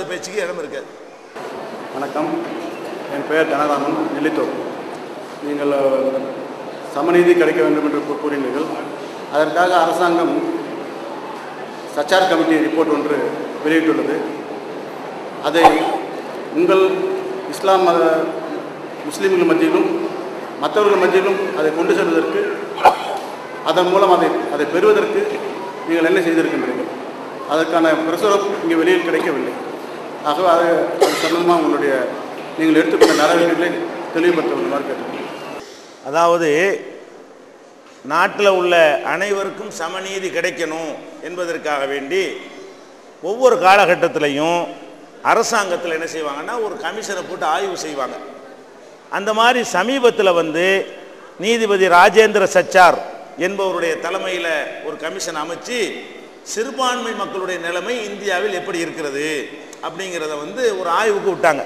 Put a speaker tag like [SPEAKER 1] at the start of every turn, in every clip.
[SPEAKER 1] பேச்சுக்கு இடம் இருக்காது
[SPEAKER 2] வணக்கம் என் பெயர் தனராமன் நெல்லித்தோர் நீங்கள் அஹ், சமநீதி கிடைக்க வேண்டும் என்று கூ- கூறினீர்கள் அதற்காக அரசாங்கம் சச்சார் கமிட்டி ரிப்போர்ட் ஒன்று வெளியிட்டுள்ளது அதை உங்கள் இஸ்லாம் மத முஸ்லீம்கள் மத்தியிலும் மற்றவர்கள் மத்தியிலும் அதை கொண்டு செல்வதற்கு அதன் மூலம் அதை அதை பெறுவதற்கு நீங்கள் என்ன செய்திருக்கின்றீர்கள் அதற்கான பிரசுரம் இங்கே வெளியில் கிடைக்கவில்லை ஆகவே அது அது சம்பந்தமாக உங்களுடைய நீங்கள் எடுத்துக்கொண்ட நடவடிக்கைகளை தெளிவுபடுத்த வேண்டுமாறு கேட்டுக்கொள்கிறேன்
[SPEAKER 1] அதாவது நாட்டில் உள்ள அனைவருக்கும் சமநீதி கிடைக்கணும் என்பதற்காக வேண்டி ஒவ்வொரு காலகட்டத்திலையும் அரசாங்கத்தில் என்ன செய்வாங்கன்னா ஒரு கமிஷனை போட்டு ஆய்வு செய்வாங்க அந்த மாதிரி சமீபத்தில் வந்து நீதிபதி ராஜேந்திர சச்சார் என்பவருடைய தலைமையில் ஒரு கமிஷன் அமைச்சு சிறுபான்மை மக்களுடைய நிலைமை இந்தியாவில் எப்படி இருக்கிறது அப்படிங்கிறத வந்து ஒரு ஆய்வுக்கு விட்டாங்க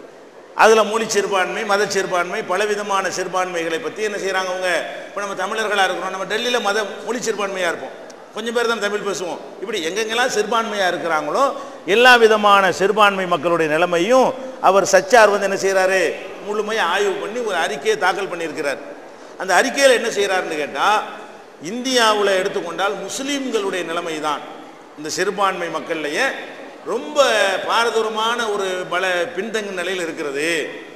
[SPEAKER 1] அதில் மொழி சிறுபான்மை மத சிறுபான்மை பலவிதமான சிறுபான்மைகளை பற்றி என்ன செய்கிறாங்க அவங்க இப்போ நம்ம தமிழர்களாக இருக்கிறோம் நம்ம டெல்லியில் மத மொழி சிறுபான்மையாக இருப்போம் கொஞ்சம் பேர் தான் தமிழ் பேசுவோம் இப்படி எங்கெங்கெல்லாம் சிறுபான்மையாக இருக்கிறாங்களோ எல்லா விதமான சிறுபான்மை மக்களுடைய நிலைமையும் அவர் சச்சார் வந்து என்ன செய்கிறாரு முழுமையாக ஆய்வு பண்ணி ஒரு அறிக்கையை தாக்கல் பண்ணியிருக்கிறார் அந்த அறிக்கையில் என்ன செய்கிறாருன்னு கேட்டால் இந்தியாவில் எடுத்துக்கொண்டால் முஸ்லீம்களுடைய நிலைமை தான் இந்த சிறுபான்மை மக்கள்லையே ரொம்ப பாரதூரமான ஒரு பல பின்தங்கு நிலையில் இருக்கிறது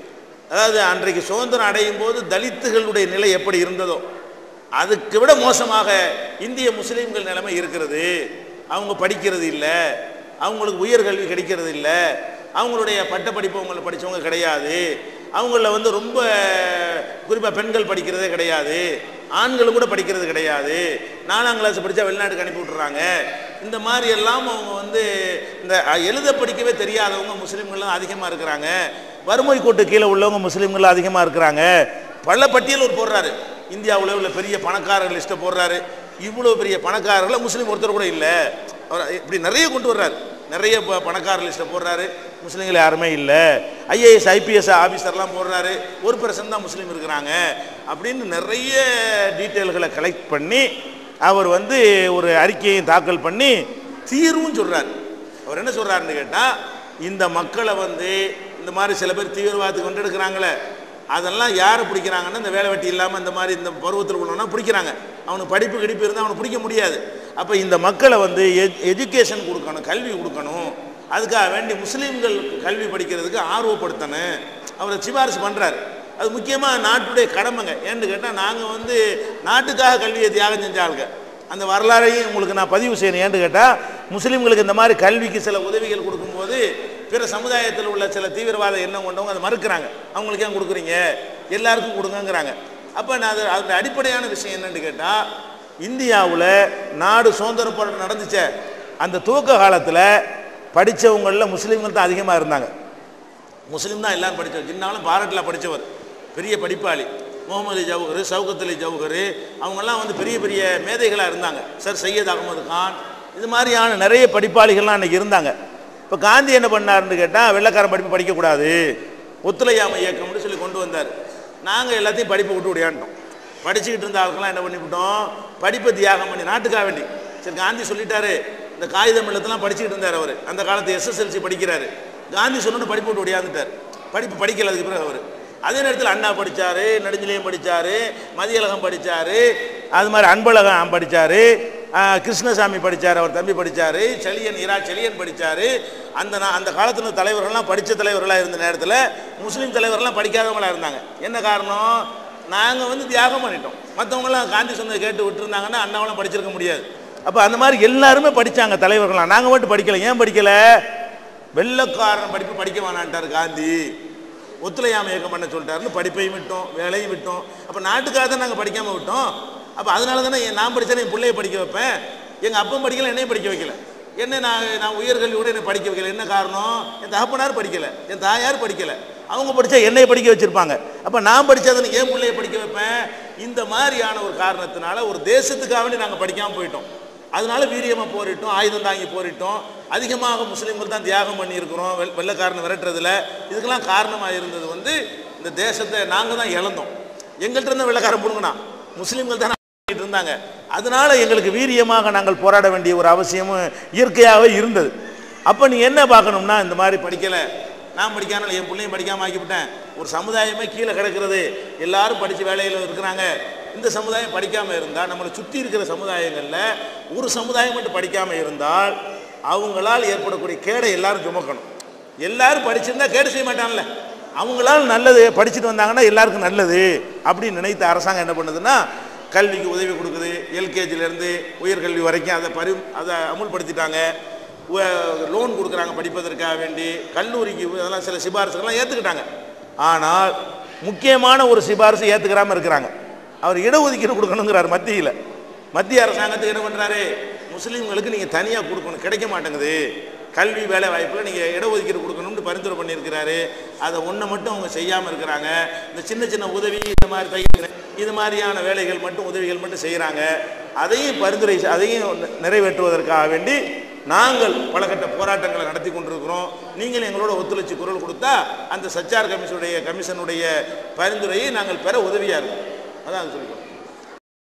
[SPEAKER 1] அதாவது அன்றைக்கு சுதந்திரம் அடையும் போது தலித்துகளுடைய நிலை எப்படி இருந்ததோ அதுக்கு விட மோசமாக இந்திய முஸ்லீம்கள் நிலைமை இருக்கிறது அவங்க படிக்கிறது இல்லை அவங்களுக்கு உயர்கல்வி கிடைக்கிறது இல்லை அவங்களுடைய பட்டப்படிப்பு அவங்கள படித்தவங்க கிடையாது அவங்கள வந்து ரொம்ப குறிப்பாக பெண்கள் படிக்கிறதே கிடையாது ஆண்களும் கூட படிக்கிறது கிடையாது நாலாம் கிளாஸ் படித்தா வெளிநாட்டுக்கு அனுப்பி விட்டுறாங்க இந்த மாதிரி எல்லாம் அவங்க வந்து இந்த அஹ், எழுத படிக்கவே தெரியாதவங்க முஸ்லீம்கள்லாம் அதிகமாக இருக்கிறாங்க வறுமை கோட்டு கீழே உள்ளவங்க முஸ்லீம்கள் அதிகமாக இருக்கிறாங்க பல பட்டியல் ஒரு போடுறாரு இந்தியாவில் உள்ள பெரிய பணக்காரர்கள் லிஸ்ட்டை போடுறாரு இவ்வளோ பெரிய பணக்காரர்கள் முஸ்லீம் ஒருத்தர் கூட இல்லை அவர் இப்படி நிறைய கொண்டு வர்றாரு நிறைய ப- பணக்காரர் லிஸ்ட்டை போடுறாரு முஸ்லீம்கள் யாருமே இல்லை ஐஏஎஸ் ஐபிஎஸ் ஆஃபீஸர்லாம் போடுறாரு ஒரு பர்சன்ட் தான் முஸ்லீம் இருக்கிறாங்க அப்படின்னு நிறைய டீட்டெயில்களை கலெக்ட் பண்ணி அவர் வந்து ஒரு அறிக்கையும் தாக்கல் பண்ணி தீர்வும் சொல்றார் அவர் என்ன சொல்றாருன்னு கேட்டால் இந்த மக்களை வந்து இந்த மாதிரி சில பேர் தீவிரவாதத்துக்கு கொண்டெடுக்கிறாங்களே அதெல்லாம் யார் பிடிக்கிறாங்கன்னா இந்த வேலை வெட்டி இல்லாமல் இந்த மாதிரி இந்த பருவத்தில் உள்ளவனா பிடிக்கிறாங்க அவனுக்கு படிப்பு கிடிப்பு இருந்தால் அவனை பிடிக்க முடியாது அப்போ இந்த மக்களை வந்து எஜுகேஷன் கொடுக்கணும் கல்வி கொடுக்கணும் அதுக்காக வேண்டி முஸ்லீம்கள் கல்வி படிக்கிறதுக்கு ஆர்வப்படுத்தணும் அவரை சிபாரிசு பண்ணுறாரு அது முக்கியமாக நாட்டுடைய கடமைங்க ஏன்னு கேட்டால் நாங்கள் வந்து நாட்டுக்காக கல்வியை தியாகம் செஞ்ச ஆளுங்க அந்த வரலாறையும் உங்களுக்கு நான் பதிவு செய்யணும் ஏன்னு கேட்டால் முஸ்லீம்களுக்கு இந்த மாதிரி கல்விக்கு சில உதவிகள் கொடுக்கும்போது பிற சமுதாயத்தில் உள்ள சில தீவிரவாத எண்ணம் கொண்டவங்க அதை மறுக்கிறாங்க அவங்களுக்கு ஏன் கொடுக்குறீங்க எல்லாருக்கும் கொடுங்கங்கிறாங்க அப்போ நான் அது அதோட அடிப்படையான விஷயம் என்னன்னு கேட்டால் இந்தியாவில் நாடு சுதந்திர போராட்டம் நடந்துச்சே அந்த துவக்க காலத்தில் படித்தவங்களில் முஸ்லீம்கள் தான் அதிகமாக இருந்தாங்க முஸ்லீம் தான் எல்லாரும் படித்தவர் ஜின்னாலும் பாரட்டில் படித்தவர் பெரிய படிப்பாளி முகமது அலி ஜவுஹர் சவுகத் அலி ஜவுஹர் அவங்கெல்லாம் வந்து பெரிய பெரிய மேதைகளாக இருந்தாங்க சார் சையத் அகமது கான் இது மாதிரியான நிறைய படிப்பாளிகள்லாம் அன்றைக்கி இருந்தாங்க இப்போ காந்தி என்ன பண்ணாருன்னு கேட்டால் வெள்ளைக்காரன் படிப்பு படிக்கக்கூடாது ஒத்துழையாமை இயக்கம்னு சொல்லி கொண்டு வந்தார் நாங்கள் எல்லாத்தையும் படிப்பை விட்டு விடையாண்டோம் படிச்சுக்கிட்டு இருந்த ஆளுக்கெல்லாம் என்ன பண்ணிவிட்டோம் படிப்பை தியாகம் பண்ணி நாட்டுக்காக வேண்டி சரி காந்தி சொல்லிட்டாரு இந்த காகிதம் இல்லத்தெல்லாம் படிச்சுக்கிட்டு இருந்தார் அவர் அந்த காலத்து எஸ்எஸ்எல்சி படிக்கிறாரு காந்தி சொன்னு படிப்பு விட்டு ஒடியாந்துட்டார் படிப்பு படிக்கல அதுக்கு பிறகு அவர் அதே நேரத்தில் அண்ணா படித்தார் நெடுஞ்செழியன் படித்தார் மதியழகம் படித்தார் அது மாதிரி அன்பழகம் படித்தார் கிருஷ்ணசாமி படித்தார் அவர் தம்பி படித்தார் செழியன் இரா செழியன் படித்தார் அந்த நா- அந்த காலத்தில் தலைவர்கள்லாம் படித்த தலைவர்களாக இருந்த நேரத்தில் முஸ்லீம் தலைவர்கள்லாம் படிக்காதவங்களா இருந்தாங்க என்ன காரணம் நாங்கள் வந்து தியாகம் பண்ணிட்டோம் மற்றவங்களாம் காந்தி சொன்னதை கேட்டு விட்டுருந்தாங்கன்னா அண்ணாவெல்லாம் படிச்சிருக்க முடியாது அப்போ அந்த மாதிரி எல்லாருமே படித்தாங்க தலைவர்களாம் நாங்கள் மட்டும் படிக்கலை ஏன் படிக்கலை வெள்ளக்காரன் படிப்பு படிக்க வேணான்ட்டார் காந்தி ஒத்துழையாமை இயக்கம் பண்ண சொல்லிட்டாருன்னு படிப்பையும் விட்டோம் வேலையும் விட்டோம் அப்போ நாட்டுக்காக தான் நாங்கள் படிக்காமல் விட்டோம் அப்போ அதனால தானே என் நான் படித்தா என் பிள்ளைய படிக்க வைப்பேன் எங்கள் அப்பன் படிக்கல என்னையும் படிக்க வைக்கல என்ன நான் நான் உயர்கல்வியோட என்னை படிக்க வைக்கல என்ன காரணம் என் தகப்பனார் படிக்கல என் தாயார் படிக்கல அவங்க படித்தா என்னைய படிக்க வச்சிருப்பாங்க அப்போ நான் படித்தாதானே என் பிள்ளைய படிக்க வைப்பேன் இந்த மாதிரியான ஒரு காரணத்தினால ஒரு தேசத்துக்காக வேண்டி நாங்கள் படிக்காமல் போயிட்டோம் அதனால வீரியமாக போரிட்டோம் ஆயுதம் தாங்கி போரிட்டோம் அதிகமாக முஸ்லீம்கள் தான் தியாகம் பண்ணியிருக்கிறோம் வெள் வெள்ளைக்காரனை விரட்டுறதுல இதுக்கெல்லாம் காரணமாக இருந்தது வந்து இந்த தேசத்தை நாங்கள் தான் இழந்தோம் எங்கள்கிட்ட இருந்த வெள்ளைக்காரன் பிடுங்கினா முஸ்லீம்கள் தான் பண்ணிட்டு இருந்தாங்க அதனால எங்களுக்கு வீரியமாக நாங்கள் போராட வேண்டிய ஒரு அவசியமும் இயற்கையாகவே இருந்தது அப்போ நீ என்ன பார்க்கணும்னா இந்த மாதிரி படிக்கலை நான் படிக்காமல் என் பிள்ளையும் படிக்காமல் ஆக்கிவிட்டேன் ஒரு சமுதாயமே கீழே கிடக்கிறது எல்லாரும் படித்து வேலையில் இருக்கிறாங்க இந்த சமுதாயம் படிக்காமல் இருந்தால் நம்மளை சுற்றி இருக்கிற சமுதாயங்களில் ஒரு சமுதாயம் மட்டும் படிக்காமல் இருந்தால் அவங்களால் ஏற்படக்கூடிய கேடை எல்லாரும் சுமக்கணும் எல்லாரும் படிச்சிருந்தா கேடு செய்ய மாட்டான்ல அவங்களால நல்லது படிச்சுட்டு வந்தாங்கன்னா எல்லாருக்கும் நல்லது அப்படின்னு நினைத்த அரசாங்கம் என்ன பண்ணுதுன்னா கல்விக்கு உதவி கொடுக்குது எல்கேஜிலேருந்து உயர்கல்வி வரைக்கும் அதை பரி அதை அமுல்படுத்திட்டாங்க லோன் கொடுக்குறாங்க படிப்பதற்காக வேண்டி கல்லூரிக்கு அதெல்லாம் சில சிபாரிசுகள்லாம் ஏற்றுக்கிட்டாங்க ஆனால் முக்கியமான ஒரு சிபாரிசு ஏற்றுக்கிறாம இருக்கிறாங்க அவர் இடஒதுக்கீடு கொடுக்கணுங்கிறார் மத்தியில் மத்திய அரசாங்கத்துக்கு என்ன பண்ணுறாரு முஸ்லீம்களுக்கு நீங்கள் தனியாக கொடுக்கணும் கிடைக்க மாட்டேங்குது கல்வி வேலை வாய்ப்பில் நீங்கள் இடஒதுக்கீடு கொடுக்கணும்னு பரிந்துரை பண்ணியிருக்கிறாரு அதை ஒன்றை மட்டும் அவங்க செய்யாமல் இருக்கிறாங்க இந்த சின்ன சின்ன உதவி இந்த மாதிரி தையல் இது மாதிரியான வேலைகள் மட்டும் உதவிகள் மட்டும் செய்கிறாங்க அதையும் பரிந்துரை செ- அதையும் நி- நிறைவேற்றுவதற்காக வேண்டி நாங்கள் பல கட்ட போராட்டங்களை நடத்தி கொண்டிருக்கிறோம் நீங்கள் எங்களோட ஒத்துழைச்சு குரல் கொடுத்தா அந்த சச்சார் கமிஷனுடைய கமிஷனுடைய பரிந்துரையை நாங்கள் பெற உதவியாக இருக்கும் அதான் அது சொல்லிக்கிறோம்